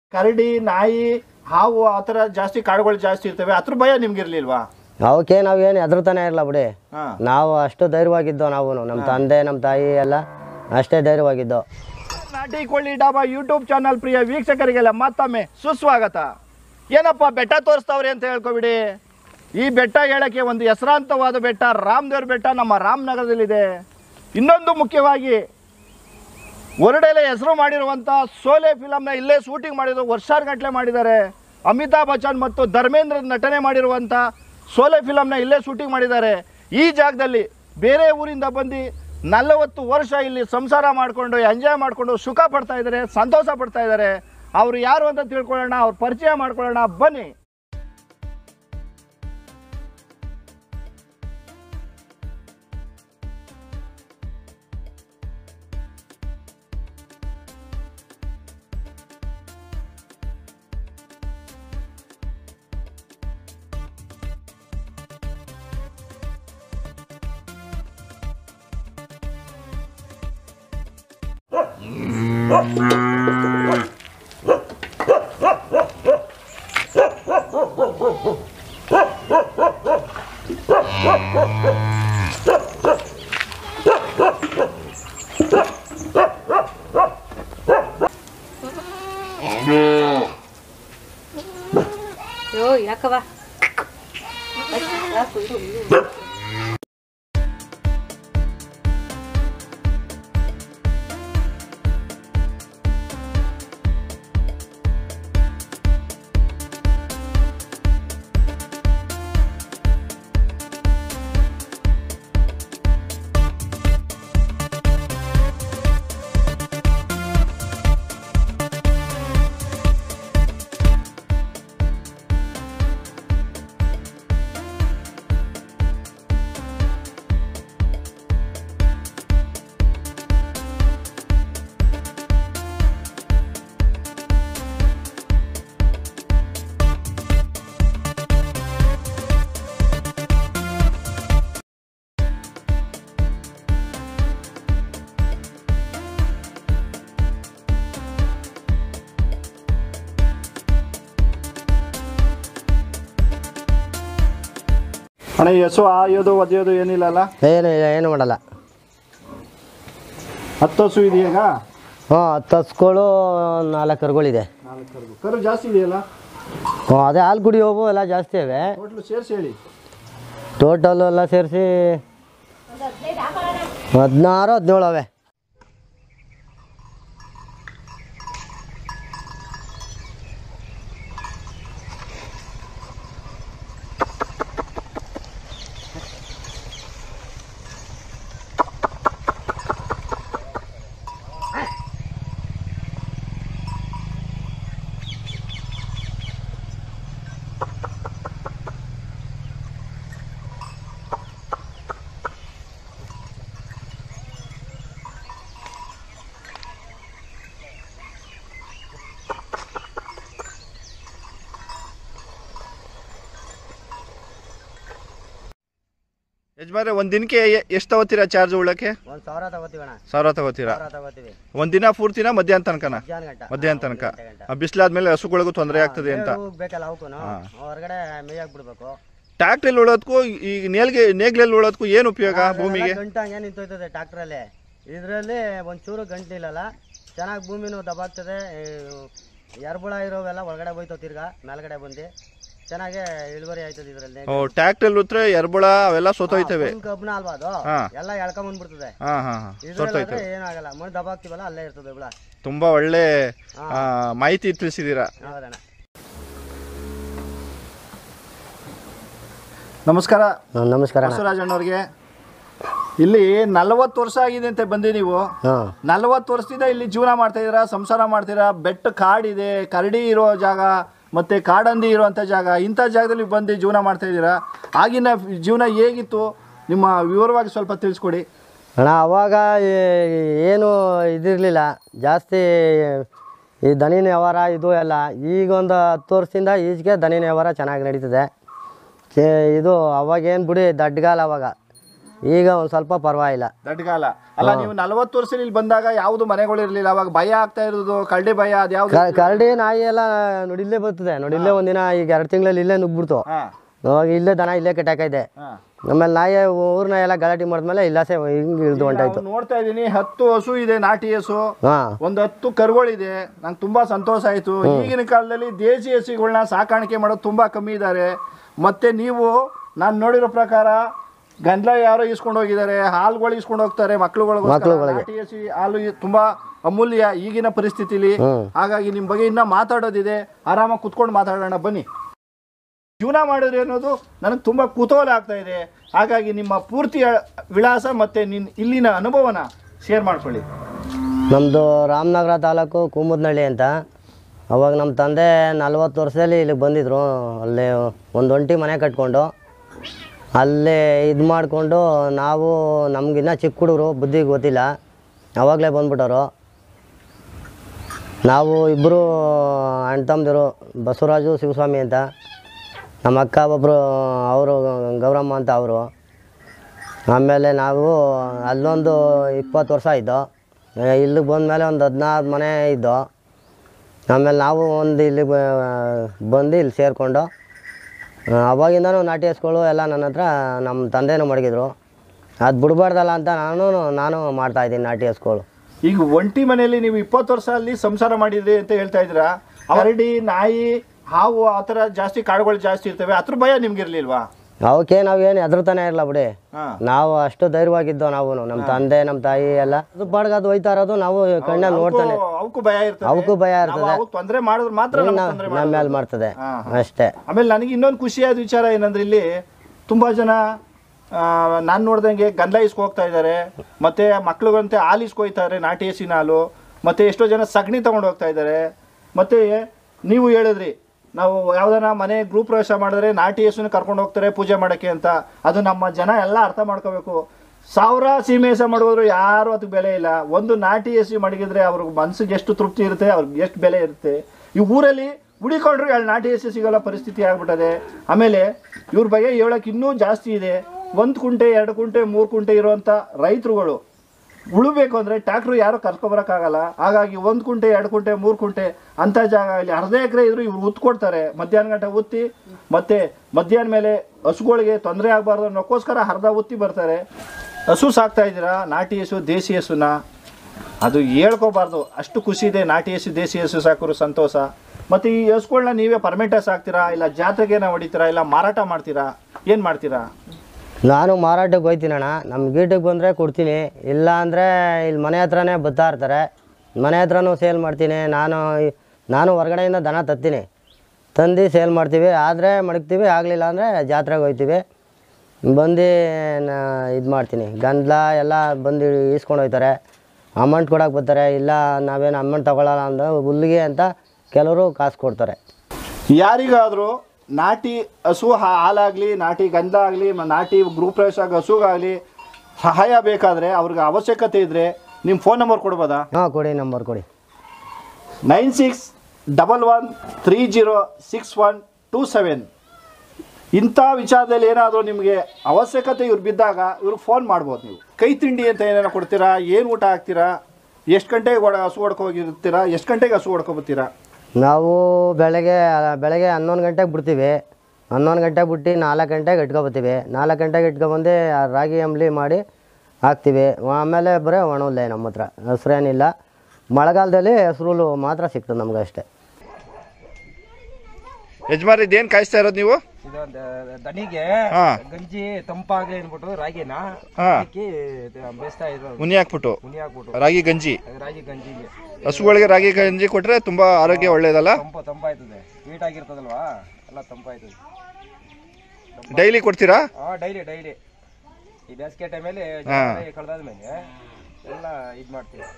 ಕರಡಿ ನಾಯಿ ಹಾವು ಆ ಥರ ಜಾಸ್ತಿ ಕಾಡುಗಳು ಜಾಸ್ತಿ ಇರ್ತವೆ ಅದ್ರ ಭಯ ನಿಮ್ಗಿರ್ಲಿಲ್ವಾ ಅವಕ್ಕೆ ನಾವೇನು ಹೆದರ್ತಾನೆ ಇರಲ್ಲ ಬಿಡಿ ಹಾ ನಾವು ಅಷ್ಟು ಧೈರ್ಯವಾಗಿದ್ದೋ ನಾವು ನಮ್ಮ ತಂದೆ ನಮ್ಮ ತಾಯಿ ಎಲ್ಲ ಅಷ್ಟೇ ಧೈರ್ಯವಾಗಿದ್ದೋ ನಾಟಿ ಕೊಳ್ಳಿ ಡಾಬಾ ಯೂಟ್ಯೂಬ್ ಚಾನಲ್ ಪ್ರಿಯ ವೀಕ್ಷಕರಿಗೆಲ್ಲ ಮತ್ತೊಮ್ಮೆ ಸುಸ್ವಾಗತ ಏನಪ್ಪ ಬೆಟ್ಟ ತೋರಿಸ್ತವ್ರಿ ಅಂತ ಹೇಳ್ಕೊಬಿಡಿ ಈ ಬೆಟ್ಟ ಹೇಳಕ್ಕೆ ಒಂದು ಹೆಸರಾಂತವಾದ ಬೆಟ್ಟ ರಾಮದೇವ್ರ ಬೆಟ್ಟ ನಮ್ಮ ರಾಮನಗರದಲ್ಲಿದೆ ಇನ್ನೊಂದು ಮುಖ್ಯವಾಗಿ ಹೊರಡೆಲೆ ಹೆಸರು ಮಾಡಿರುವಂಥ ಸೋಲೆ ಫಿಲಮ್ನ ಇಲ್ಲೇ ಶೂಟಿಂಗ್ ಮಾಡಿದ್ರು ವರ್ಷಾರ್ಗಟ್ಟಲೆ ಮಾಡಿದ್ದಾರೆ ಅಮಿತಾಬ್ ಬಚ್ಚನ್ ಮತ್ತು ಧರ್ಮೇಂದ್ರ ನಟನೆ ಮಾಡಿರುವಂಥ ಸೋಲೆ ಫಿಲಮ್ನ ಇಲ್ಲೇ ಶೂಟಿಂಗ್ ಮಾಡಿದ್ದಾರೆ ಈ ಜಾಗದಲ್ಲಿ ಬೇರೆ ಊರಿಂದ ಬಂದು ನಲವತ್ತು ವರ್ಷ ಇಲ್ಲಿ ಸಂಸಾರ ಮಾಡಿಕೊಂಡು ಎಂಜಾಯ್ ಮಾಡಿಕೊಂಡು ಸುಖ ಪಡ್ತಾ ಇದ್ದಾರೆ ಸಂತೋಷ ಪಡ್ತಾ ಇದ್ದಾರೆ ಅವರು ಯಾರು ಅಂತ ತಿಳ್ಕೊಳ್ಳೋಣ ಅವ್ರ ಪರಿಚಯ ಮಾಡ್ಕೊಳ್ಳೋಣ ಬನ್ನಿ ಅಯ್ಯೋ ಯಾಕವ ಅಣ್ಣ ಈ ಹಸು ಆಯೋದು ಒದೆಯೋದು ಏನಿಲ್ಲಲ್ಲ ಏನು ಏನು ಮಾಡಲ್ಲ ಹತ್ತು ಹಸು ಇದೆಯಾಗ ಹ್ಞೂ ಹತ್ತು ಹಸ್ಗಳು ನಾಲ್ಕು ಕರುಗಳಿದೆ ನಾಲ್ಕು ಕರು ಜಾಸ್ತಿ ಇದೆಯಲ್ಲ ಹ್ಞೂ ಅದೇ ಹಾಲು ಕುಡಿಯೋವು ಎಲ್ಲ ಜಾಸ್ತಿ ಇವೆ ಟೋಟ್ಲು ಸೇರಿಸಿ ಹೇಳಿ ಟೋಟಲ್ ಎಲ್ಲ ಸೇರಿಸಿ ಹದಿನಾರು ಹದಿನೇಳು ಅವೆ ಯಜಮಾನ್ರೆ ಒಂದು ದಿನಕ್ಕೆ ಎಷ್ಟು ತಗೋತೀರಾ ಚಾರ್ಜ್ ಉಳ್ಳಕ್ಕೆ ಒಂದು ಸಾವಿರ ತಗೋತೀವಣ್ಣ ಸಾವಿರ ತಗೋತೀರಾ ಸಾವಿರ ತಗೋತೀವಿ ಒಂದ್ ದಿನ ಪೂರ್ತಿನ ಮಧ್ಯಾಹ್ನ ತನಕನ ಮಧ್ಯಾಹ್ನ ಗಂಟ ಮಧ್ಯಾಹ್ನ ತನಕ ಬಿಸಿಲಾದ್ಮೇಲೆ ಹಸುಗಳಿಗೂ ತೊಂದರೆ ಆಗ್ತದೆ ಅಂತ ಬೇಕಲ್ಲ ಅವಕ್ಕೂ ಹೊರಗಡೆ ಮೇಯಾಕ್ ಬಿಡ್ಬೇಕು ಟ್ಯಾಕ್ಟ್ರಲ್ಲಿ ಉಳೋದಕ್ಕೂ ಈಗ ನೇಲ್ಗೆ ನೇಗ್ಲಲ್ಲಿ ಉಳೋದಕ್ಕೂ ಏನು ಉಪಯೋಗ ಭೂಮಿಗೆ ಗಂಟು ಹಂಗೆ ನಿಂತೋಯ್ತದೆ ಟ್ರಾಕ್ಟ್ರಲ್ಲಿ ಇದರಲ್ಲಿ ಒಂಚೂರು ಗಂಟು ನಿಲ್ಲಲ್ಲ ಚೆನ್ನಾಗಿ ಭೂಮಿನೂ ದಬಾಗ್ತದೆ ಎರ್ಬುಳ ಇರೋವೆಲ್ಲ ಒಳಗಡೆ ಹೋಯ್ತಾವ ತಿರ್ಗಾ ಮೇಲ್ಗಡೆ ಬಂದು ಚೆನ್ನಾಗೆ ಇಳುವರಿ ಆಯ್ತದೆ ಇದರಲ್ಲಿ ಟ್ಯಾಕ್ಟ್ರಲ್ಲಿ ಉತ್ರೆ ಎರ್ಬಳ ಅವೆಲ್ಲ ಸೋತೋಯ್ತವೆ ಕಬ್ಬನ ಅಲ್ವಾ ಅದು ಹಾ. ಎಲ್ಲ ಎಳ್ಕೊಂಡ್ ಬಂದ್ಬಿಡ್ತದೆ ಹಾ ಹಾ ಹಾ ಇದ್ರಲ್ಲಿ ಸೋತೋಯ್ತವೆ ಏನಾಗಲ್ಲ ಮಣ್ಣು ದಬಾಕ್ತಿವಲ್ಲ ಅಲ್ಲೇ ಇರ್ತದೆ ಬಿಳ ತುಂಬಾ ಒಳ್ಳೆ ಆ, ಮಾಹಿತಿ ತಿಳಿಸಿದೀರಾ ಹೌದಣ್ಣ ನಮಸ್ಕಾರ ನಮಸ್ಕಾರ ಅಣ್ಣ ಬಸವರಾಜಣ್ಣವ್ರಿಗೆ ಇಲ್ಲಿ ನಲವತ್ತು ವರ್ಷ ಆಗಿದೆ ಅಂತ ಬಂದಿ ನೀವು ಹಾಂ ನಲವತ್ತು ವರ್ಷದಿಂದ ಇಲ್ಲಿ ಜೀವನ ಮಾಡ್ತಾ ಇದೀರಾ ಸಂಸಾರ ಮಾಡ್ತೀರಾ ಬೆಟ್ಟ ಕಾಡಿದೆ ಕರಡಿ ಇರೋ ಜಾಗ ಮತ್ತೆ ಕಾಡಂದಿ ಇರುವಂಥ ಜಾಗ ಇಂಥ ಜಾಗದಲ್ಲಿ ಬಂದು ಜೀವನ ಮಾಡ್ತಾ ಇದ್ದೀರಾ ಆಗಿನ ಜೀವನ ಹೇಗಿತ್ತು ನಿಮ್ಮ ವಿವರವಾಗಿ ಸ್ವಲ್ಪ ತಿಳಿಸ್ಕೊಡಿ ಅಣ್ಣ ಅವಾಗ ಈ- ಏನು ಇದಿರಲಿಲ್ಲ ಜಾಸ್ತಿ ಈ ದನಿನ ವ್ಯವಹಾರ ಇದು ಎಲ್ಲ ಈಗ ಒಂದು ಹತ್ತು ವರ್ಷದಿಂದ ಈಚೆಗೆ ದನಿನ ವ್ಯವಹಾರ ಚೆನ್ನಾಗಿ ನಡೀತದೆ ಚೆ- ಇದು ಅವಾಗೇನು ಬಿಡಿ ದಡ್ಗಾಲ ಅವಾಗ ಈಗ ಒಂದು ಸ್ವಲ್ಪ ಪರವಾಗಿಲ್ಲ ದಡ್ಗಾಲ ಅಲ್ಲ ನೀವು ನಲವತ್ತು ವರ್ಷ ಇಲ್ಲಿ ಬಂದಾಗ ಯಾವ್ದು ಮನೆಗಳು ಇರ್ಲಿಲ್ಲ ಅವಾಗ ಭಯ ಆಗ್ತಾ ಇರೋದು ಕಳ್ಳಿ ಭಯ ಅದ್ಯಾವ್ದು ಕ- ಕರಡಿ ನಾಯಿ ಎಲ್ಲ ನೋಡಿ ಇಲ್ಲೇ ಬರ್ತದೆ ನೋಡಿ ಇಲ್ಲೇ ಒಂದಿನ ಈಗ ಎರಡು ತಿಂಗಳಲ್ಲಿ ಇಲ್ಲೇ ನುಗ್ಬಿಡ್ತು ಹಾ ಅವಾಗ ಇಲ್ಲೇ ದನ ಇಲ್ಲೇ ಕಟ್ಟಾಕೈತೆ ಹಾ ಆಮೇಲೆ ನಾಯಿ ಊರ್ನ ಎಲ್ಲ ಗಲಾಟೆ ಮಾಡಿದ್ಮೇಲೆ ಇಲ್ಲಾಸೆ ಹಿಂಗೆ ಇಳ್ದು ಹೊಂಟಾಯ್ತು ನಾವು ನೋಡ್ತಾ ಇದೀನಿ ಹತ್ತು ಹಸು ಇದೆ ನಾಟಿ ಹಸು ಹಾಂ ಒಂದು ಹತ್ತು ಕರುಗಳಿದೆ ನಂಗೆ ತುಂಬಾ ಸಂತೋಷ ಆಯ್ತು ಈಗಿನ ಕಾಲದಲ್ಲಿ ದೇಸಿ ಹಸುಗಳನ್ನ ಸಾಕಾಣಿಕೆ ಮಾಡೋದು ತುಂಬಾ ಕಮ್ಮಿ ಇದ್ದಾರೆ ಮತ್ತೆ ನೀವು ನಾನು ನೋಡಿರೋ ಪ್ರಕಾರ ಗಂಡ್ಲ ಯಾರೋ ಇಸ್ಕೊಂಡು ಹೋಗಿದ್ದಾರೆ ಹಾಲುಗಳು ಇಸ್ಕೊಂಡು ಹೋಗ್ತಾರೆ ಮಕ್ಳುಗಳಿಗೆ ನಾಟಿ ಹಸಿ ಹಾಲು ಇ- ತುಂಬಾ ಅಮೂಲ್ಯ ಈಗಿನ ಪರಿಸ್ಥಿತಿಲಿ ಹಾಗಾಗಿ ನಿಮ್ಮ ಬಗ್ಗೆ ಇನ್ನ ಮಾತಾಡೋದಿದೆ ಆರಾಮಾಗಿ ಕುತ್ಕೊಂಡು ಮಾತಾಡೋಣ ಬನ್ನಿ ಜೀವನ ಮಾಡಿದ್ರಿ ಅನ್ನೋದು ನನಗೆ ತುಂಬ ಕುತೂಹಲ ಆಗ್ತಾ ಇದೆ ಹಾಗಾಗಿ ನಿಮ್ಮ ಪೂರ್ತಿ ವಿಳಾಸ ಮತ್ತೆ ನಿನ್ ಇಲ್ಲಿನ ಅನುಭವನ ಶೇರ್ ಮಾಡ್ಕೊಳ್ಳಿ ನಮ್ಮದು ರಾಮನಗರ ತಾಲೂಕು ಕೂಮದ್ನಳ್ಳಿ ಅಂತ ಅವಾಗ ನಮ್ಮ ತಂದೆ ನಲ್ವತ್ತು ವರ್ಷದಲ್ಲಿ ಇಲ್ಲಿಗೆ ಬಂದಿದ್ರು ಅಲ್ಲಿ ಒಂದು ಒಂಟಿ ಮನೆ ಕಟ್ಕೊಂಡು ಅಲ್ಲೇ ಇದು ಮಾಡಿಕೊಂಡು ನಾವು ನಮಗಿನ್ನ ಚಿಕ್ಕ ಹುಡುಗರು ಬುದ್ಧಿ ಗೊತ್ತಿಲ್ಲ ಅವಾಗಲೇ ಬಂದ್ಬಿಟ್ಟವರು ನಾವು ಇಬ್ಬರು ಅಣ್ಣ ತಮ್ಮದಿರು ಬಸವರಾಜು ಶಿವಸ್ವಾಮಿ ಅಂತ ನಮ್ಮ ಅಕ್ಕ ಒಬ್ಬರು ಅವರು ಗೌರಮ್ಮ ಅಂತ ಅವರು ಆಮೇಲೆ ನಾವು ಅಲ್ಲೊಂದು ಇಪ್ಪತ್ತು ವರ್ಷ ಇದ್ದೋ ಇಲ್ಲಿಗೆ ಬಂದಮೇಲೆ ಒಂದು ಹದಿನಾರು ಮನೆ ಇದ್ದೋ ಆಮೇಲೆ ನಾವು ಒಂದು ಇಲ್ಲಿ ಬಂದು ಇಲ್ಲಿ ಸೇರಿಕೊಂಡು ಅವಾಗಿಂದನೂ ನಾಟಿ ಹಸ್ಗಳು ಎಲ್ಲ ನನ್ನ ಹತ್ರ ನಮ್ಮ ತಂದೆನೂ ಮಡಗಿದ್ರು ಅದು ಬಿಡಬಾರ್ದಲ್ಲ ಅಂತ ನಾನು ನಾನು ಮಾಡ್ತಾಯಿದ್ದೀನಿ ನಾಟಿ ಹಸ್ಗಳು ಈಗ ಒಂಟಿ ಮನೆಯಲ್ಲಿ ನೀವು ಇಪ್ಪತ್ತು ವರ್ಷ ಅಲ್ಲಿ ಸಂಸಾರ ಮಾಡಿದ್ರಿ ಅಂತ ಹೇಳ್ತಾ ಇದ್ದೀರಾ ಕರಡಿ ನಾಯಿ ಹಾವು ಆ ಥರ ಜಾಸ್ತಿ ಕಾಡುಗಳು ಜಾಸ್ತಿ ಇರ್ತವೆ ಅದ್ರ ಭಯ ನಿಮ್ಗೆ ಇರ್ಲಿಲ್ವಾ ಅವಕ್ಕೆ ನಾವೇನು ಹೆದರ್ತಾನೆ ಇರಲ್ಲ ಬಿಡಿ ಹಾ ನಾವು ಅಷ್ಟು ಧೈರ್ಯವಾಗಿದ್ದೋ ನಾವು ನಮ್ಮ ತಂದೆ ನಮ್ಮ ತಾಯಿ ಎಲ್ಲ ಅದು ಪಾಡ್ಗೆ ಅದು ಹೋಯ್ತಾ ಇರೋದು ನಾವು ಕಣ್ಣಲ್ಲಿ ನೋಡ್ತಾನೆ ಅವಕ್ಕೂ ಭಯ ಇರ್ತದೆ ಅವಕ್ಕೂ ಭಯ ನಾವು ಇರ್ತದೆ ಅವಕ್ಕೆ ತೊಂದರೆ ಮಾಡಿದ್ರೆ ಮಾತ್ರ ನಮ್ಗೆ ತೊಂದ್ರೆ ನಮ್ಮ ಮೇಲೆ ಮಾಡ್ತದೆ ಹಾ, ಅಷ್ಟೇ ಆಮೇಲೆ ನನಗೆ ಇನ್ನೊಂದು ಖುಷಿಯಾದ ವಿಚಾರ ಏನಂದ್ರೆ ಇಲ್ಲಿ ತುಂಬಾ ಜನ ನಾನು ನೋಡ್ದಂಗೆ ಗಂಧ ಇಸ್ಕೊ ಹೋಗ್ತಾ ಇದ್ದಾರೆ ಮತ್ತೆ ಮಕ್ಳಿಗಂತೆ ಹಾಲು ಇಸ್ಕೊಯ್ತಾರೆ ನಾಟಿ ಹಸಿನ ಹಾಲು ಮತ್ತೆ ಎಷ್ಟೋ ಜನ ಸಗಣಿ ತಗೊಂಡು ಹೋಗ್ತಾ ಇದ್ದಾರೆ ಮತ್ತೆ ನೀವು ಹೇಳಿದ್ರಿ ನಾವು ಯಾವ್ದಾನ ಮನೆ ಗ್ರೂಪ್ ಪ್ರವೇಶ ಮಾಡಿದ್ರೆ ನಾಟಿ ಹಸುನ ಕರ್ಕೊಂಡು ಹೋಗ್ತಾರೆ ಪೂಜೆ ಮಾಡೋಕ್ಕೆ ಅಂತ ಅದು ನಮ್ಮ ಜನ ಎಲ್ಲ ಅರ್ಥ ಮಾಡ್ಕೋಬೇಕು ಸಾವಿರ ಸೀಮೆಸ ಮಾಡಿದ್ರು ಯಾರು ಅದಕ್ಕೆ ಬೆಲೆ ಇಲ್ಲ ಒಂದು ನಾಟಿ ಹಸಿ ಮಡಗಿದ್ರೆ ಅವ್ರಿಗೆ ಮನ್ಸಿಗೆ ಎಷ್ಟು ತೃಪ್ತಿ ಇರುತ್ತೆ ಅವ್ರಿಗೆ ಎಷ್ಟು ಬೆಲೆ ಇರುತ್ತೆ ಈ ಊರಲ್ಲಿ ಹುಡಿಕೊಂಡ್ರು ಅಲ್ಲಿ ನಾಟಿ ಹಸಿ ಸಿಗೋಲ್ಲ ಪರಿಸ್ಥಿತಿ ಆಗ್ಬಿಟ್ಟದೆ ಆಮೇಲೆ ಇವ್ರ ಬಗ್ಗೆ ಹೇಳೋಕೆ ಇನ್ನೂ ಜಾಸ್ತಿ ಇದೆ ಒಂದು ಕುಂಟೆ ಎರಡು ಕುಂಟೆ ಮೂರು ಕುಂಟೆ ಇರುವಂಥ ರೈತರುಗಳು ಉಳಬೇಕು ಅಂದರೆ ಟ್ಯಾಕ್ಟ್ರು ಯಾರು ಕರ್ಕೊಬರೋಕ್ಕಾಗಲ್ಲ ಹಾಗಾಗಿ ಒಂದು ಕುಂಟೆ ಎರಡು ಕುಂಟೆ ಮೂರು ಕುಂಟೆ ಅಂಥ ಜಾಗ ಇಲ್ಲಿ ಅರ್ಧ ಎಕರೆ ಇದ್ರು ಇವ್ರು ಉತ್ತು ಕೊಡ್ತಾರೆ ಮಧ್ಯಾಹ್ನ ಗಂಟೆ ಉತ್ತಿ ಮತ್ತೆ ಮಧ್ಯಾಹ್ನ ಮೇಲೆ ಹಸುಗಳಿಗೆ ತೊಂದರೆ ಆಗಬಾರ್ದು ಅನ್ನೋಕ್ಕೋಸ್ಕರ ಅರ್ಧ ಉತ್ತಿ ಬರ್ತಾರೆ ಹಸು ಸಾಕ್ತಾ ಇದ್ದೀರಾ ನಾಟಿ ಹಸು ದೇಸಿ ಹಸುನ ಅದು ಹೇಳ್ಕೋಬಾರ್ದು ಅಷ್ಟು ಖುಷಿ ಇದೆ ನಾಟಿ ಹಸು ದೇಸಿ ಹಸು ಸಾಕೋರು ಸಂತೋಷ ಮತ್ತು ಈ ಹಸುಗಳನ್ನ ನೀವೇ ಪರ್ಮೆಂಟಾಗಿ ಸಾಕ್ತೀರಾ ಇಲ್ಲ ಜಾತ್ರೆಗೇನ ಹೊಡಿತೀರಾ ಇಲ್ಲ ಮಾರಾಟ ಮಾಡ್ತೀರಾ ಏನು ಮಾಡ್ತೀರಾ ನಾನು ಮಾರಾಟಕ್ಕೆ ಹೋಗ್ತೀನಿ ಅಣ್ಣ ನಮ್ಮ ಗೀಟಿಗೆ ಬಂದರೆ ಕೊಡ್ತೀನಿ ಇಲ್ಲ ಅಂದರೆ ಇಲ್ಲಿ ಮನೆ ಹತ್ರನೇ ಬರ್ತಾ ಇರ್ತಾರೆ ಮನೆ ಹತ್ರನೂ ಸೇಲ್ ಮಾಡ್ತೀನಿ ನಾನು ನಾನು ಹೊರಗಡೆಯಿಂದ ದನ ತತ್ತೀನಿ ತಂದು ಸೇಲ್ ಮಾಡ್ತೀವಿ ಆದರೆ ಮಡಗ್ತೀವಿ ಆಗಲಿಲ್ಲ ಅಂದರೆ ಜಾತ್ರೆಗೆ ಹೋಗ್ತೀವಿ ಬಂದು ಇದು ಮಾಡ್ತೀನಿ ಗಂಧಲ ಎಲ್ಲ ಬಂದು ಈಸ್ಕೊಂಡು ಹೋಗ್ತಾರೆ ಅಮೌಂಟ್ ಕೊಡೋಕೆ ಬರ್ತಾರೆ ಇಲ್ಲ ನಾವೇನು ಅಮೌಂಟ್ ತಗೊಳ್ಳಲ್ಲ ಅಂದ್ರೆ ಹುಲ್ಲಿಗೆ ಅಂತ ಕೆಲವರು ಕಾಸು ಕೊಡ್ತಾರೆ ಯಾರಿಗಾದರೂ ನಾಟಿ ಹಸು ಹಾ- ಹಾಲಾಗ್ಲಿ ನಾಟಿ ಗಂಧ ಆಗಲಿ ನಾಟಿ ಗ್ರೂಪ್ ಪ್ರವೇಶ ಆಗ ಹಸುಗಾಗಲಿ ಸಹಾಯ ಬೇಕಾದರೆ ಅವ್ರಿಗೆ ಅವಶ್ಯಕತೆ ಇದ್ದರೆ ನಿಮ್ಮ ಫೋನ್ ನಂಬರ್ ಕೊಡ್ಬೋದಾ ಹಾಂ ಕೊಡಿ ನಂಬರ್ ಕೊಡಿ nine six double one three zero six one two seven ಇಂಥ ವಿಚಾರದಲ್ಲಿ ಏನಾದರೂ ನಿಮಗೆ ಅವಶ್ಯಕತೆ ಇವ್ರು ಬಿದ್ದಾಗ ಇವ್ರಿಗೆ ಫೋನ್ ಮಾಡ್ಬೋದು ನೀವು ಕೈ ತಿಂಡಿ ಅಂತ ಏನಾರ ಕೊಡ್ತೀರಾ ಏನು ಊಟ ಹಾಕ್ತೀರಾ ಎಷ್ಟು ಗಂಟೆಗೆ ಒಡ ಹಸು ಹೊಡ್ಕೋಗಿರ್ತೀರಾ ಎಷ್ಟು ಗಂಟೆಗೆ ಹಸು ಹೊಡ್ಕೊಬತ್ತೀರಾ ನಾವು ಬೆಳಗ್ಗೆ ಬೆಳಗ್ಗೆ ಹನ್ನೊಂದು ಗಂಟೆಗೆ ಬಿಡ್ತೀವಿ ಹನ್ನೊಂದು ಗಂಟೆಗೆ ಬಿಟ್ಟು ನಾಲ್ಕು ಗಂಟೆಗೆ ಇಟ್ಕೊಬತ್ತೀವಿ ನಾಲ್ಕು ಗಂಟೆಗೆ ಇಟ್ಕೊಬಂದು ಆ ರಾಗಿ ಅಂಬ್ಲಿ ಮಾಡಿ ಹಾಕ್ತೀವಿ ಆಮೇಲೆ ಬರೀ ಒಣುಲ್ಲೆ ನಮ್ಮ ಹತ್ರ ಹಸ್ರೇನಿಲ್ಲ ಮಳೆಗಾಲದಲ್ಲಿ ಹಸ್ರುಲು ಮಾತ್ರ ಸಿಗ್ತದೆ ನಮ್ಗೆ ಅಷ್ಟೇ ಯಜಮಾನ್ ಇದೇನು ಕಾಯಿಸ್ತಾ ಇರೋದು ನೀವು ಇದು ದ- ದನಿಗೆ ಹಾ. ಗಂಜಿ ತಂಪಾಗ್ಲಿ ಅಂದ್ಬಿಟ್ಟು ರಾಗಿನ ಹಾ. ಹಾಕಿ ತ- ಬೇಯಿಸ್ತಾ ಇರೋದು ಮುನಿ ಹಾಕ್ಬಿಟ್ಟು ಹುನಿ ಹಾಕ್ಬಿಟ್ಟು ರಾಗಿ ಗಂಜಿ ರಾಗಿ ಗಂಜಿಗೆ ಹಸುಗಳಿಗೆ ರಾಗಿ ಗಂಜಿ ಕೊಟ್ಟರೆ ತುಂಬ ಆರೋಗ್ಯ ಒಳ್ಳೇದಲ್ಲ ತಂಪ ತಂಪಾಯ್ತದೆ ಸ್ವೀಟ್ ಆಗಿರ್ತದಲ್ವಾ ಎಲ್ಲ ತಂಪಾಯ್ತದೆ ಡೈಲಿ ಕೊಡ್ತೀರಾ ಹಾ ಡೈಲಿ ಡೈಲಿ ಈ ಬೇಸಿಗೆ ಟೈಮಲ್ಲಿ ಹಾ. ಕಳೆದಾದ್ಮೇಲೆ ಎಲ್ಲ ಇದು ಮಾಡ್ತೀವಿ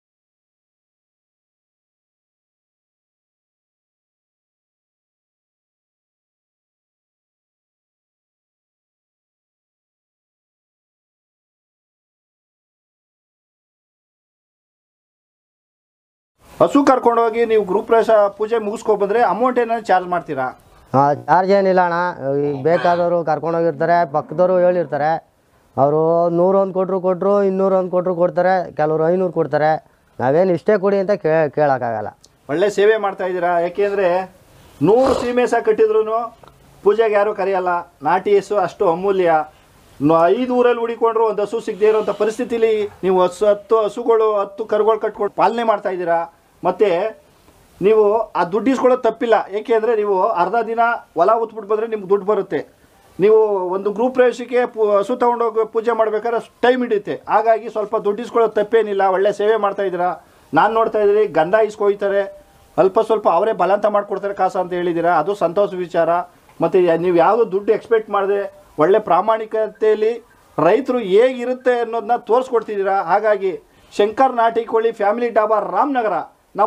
ಹಸು ಕರ್ಕೊಂಡೋಗಿ ನೀವು ಗ್ರೂಪ್ ಪ್ರವೇಶ ಪೂಜೆ ಮುಗಿಸ್ಕೊ ಬಂದ್ರೆ ಅಮೌಂಟ್ ಏನಾದ್ರು ಚಾರ್ಜ್ ಮಾಡ್ತೀರಾ ಚಾರ್ಜ್ ಏನಿಲ್ಲ ಅಣ್ಣ ಈಗ ಬೇಕಾದವರು ಕರ್ಕೊಂಡೋಗಿರ್ತಾರೆ ಪಕ್ಕದವರು ಹೇಳಿರ್ತಾರೆ ಅವರು ನೂರೊಂದು ಕೊಟ್ಟರು ಕೊಟ್ಟರು ಇನ್ನೂರೊಂದು ಕೊಟ್ಟರು ಕೊಡ್ತಾರೆ ಕೆಲವರು ಐನೂರು ಕೊಡ್ತಾರೆ ನಾವೇನು ಇಷ್ಟೇ ಕೊಡಿ ಅಂತ ಕೇ ಕೇಳೋಕ್ಕಾಗಲ್ಲ ಒಳ್ಳೆ ಸೇವೆ ಮಾಡ್ತಾ ಇದ್ದೀರಾ ಯಾಕೆಂದರೆ ನೂರು ಸೀಮೆ ಸಹ ಕಟ್ಟಿದ್ರು ಪೂಜೆಗೆ ಯಾರೂ ಕರೆಯಲ್ಲ ನಾಟಿ ಹಸು ಅಷ್ಟು ಅಮೂಲ್ಯ ನ- ಐದು ಊರಲ್ಲಿ ಹುಡಿಕೊಂಡ್ರು ಒಂದು ಹಸು ಸಿಗದೇ ಇರೋಂಥ ಪರಿಸ್ಥಿತಿಲಿ ನೀವು ಹಸು ಹತ್ತು ಹಸುಗಳು ಹತ್ತು ಕರುಗಳು ಕಟ್ಕೊಂಡು ಪಾಲನೆ ಮಾಡ್ತಾ ಇದ್ದೀರಾ ಮತ್ತು ನೀವು ಆ ದುಡ್ಡು ಇಸ್ಕೊಳ್ಳೋದು ತಪ್ಪಿಲ್ಲ ಏಕೆಂದರೆ ನೀವು ಅರ್ಧ ದಿನ ಹೊಲ ಉತ್ಬಿಟ್ಟು ಬಂದರೆ ನಿಮ್ಗೆ ದುಡ್ಡು ಬರುತ್ತೆ ನೀವು ಒಂದು ಗ್ರೂಪ್ ಪ್ರವೇಶಕ್ಕೆ ಪು ಹಸು ತೊಗೊಂಡೋಗಿ ಪೂಜೆ ಮಾಡ್ಬೇಕಾದ್ರೆ ಟೈಮ್ ಹಿಡಿಯುತ್ತೆ ಹಾಗಾಗಿ ಸ್ವಲ್ಪ ದುಡ್ಡು ಇಸ್ಕೊಳ್ಳೋದು ತಪ್ಪೇನಿಲ್ಲ ಒಳ್ಳೆ ಸೇವೆ ಮಾಡ್ತಾ ಇದ್ದೀರಾ ನಾನು ನೋಡ್ತಾ ಇದ್ದೀನಿ ಗಂಧ ಇಸ್ಕೊಯ್ತಾರೆ ಅಲ್ಪ ಸ್ವಲ್ಪ ಅವರೇ ಬಲಂತ ಮಾಡಿಕೊಡ್ತಾರೆ ಕಾಸು ಅಂತ ಹೇಳಿದ್ದೀರಾ ಅದು ಸಂತೋಷ ವಿಚಾರ ಮತ್ತು ನೀವು ಯಾವುದು ದುಡ್ಡು ಎಕ್ಸ್ಪೆಕ್ಟ್ ಮಾಡದೆ ಒಳ್ಳೆ ಪ್ರಾಮಾಣಿಕತೆಯಲ್ಲಿ ರೈತರು ಹೇಗಿರುತ್ತೆ ಅನ್ನೋದನ್ನ ತೋರಿಸ್ಕೊಡ್ತಿದ್ದೀರಾ ಹಾಗಾಗಿ ಶಂಕರ್ ನಾಟಿಕೋಳಿ ಫ್ಯಾಮಿಲಿ ಡಾಬಾ ರಾಮನಗರ ನಮ್ಮ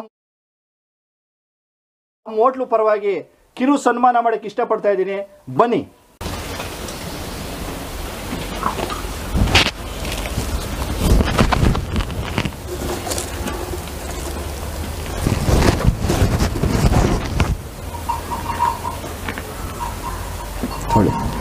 ನಮ್ಮ ಹೋಟ್ಲು ಪರವಾಗಿ ಕಿರು ಸನ್ಮಾನ ಮಾಡೋಕ್ಕೆ ಇಷ್ಟಪಡ್ತಾ ಇದ್ದೀನಿ ಬನ್ನಿ ನೋಡಿ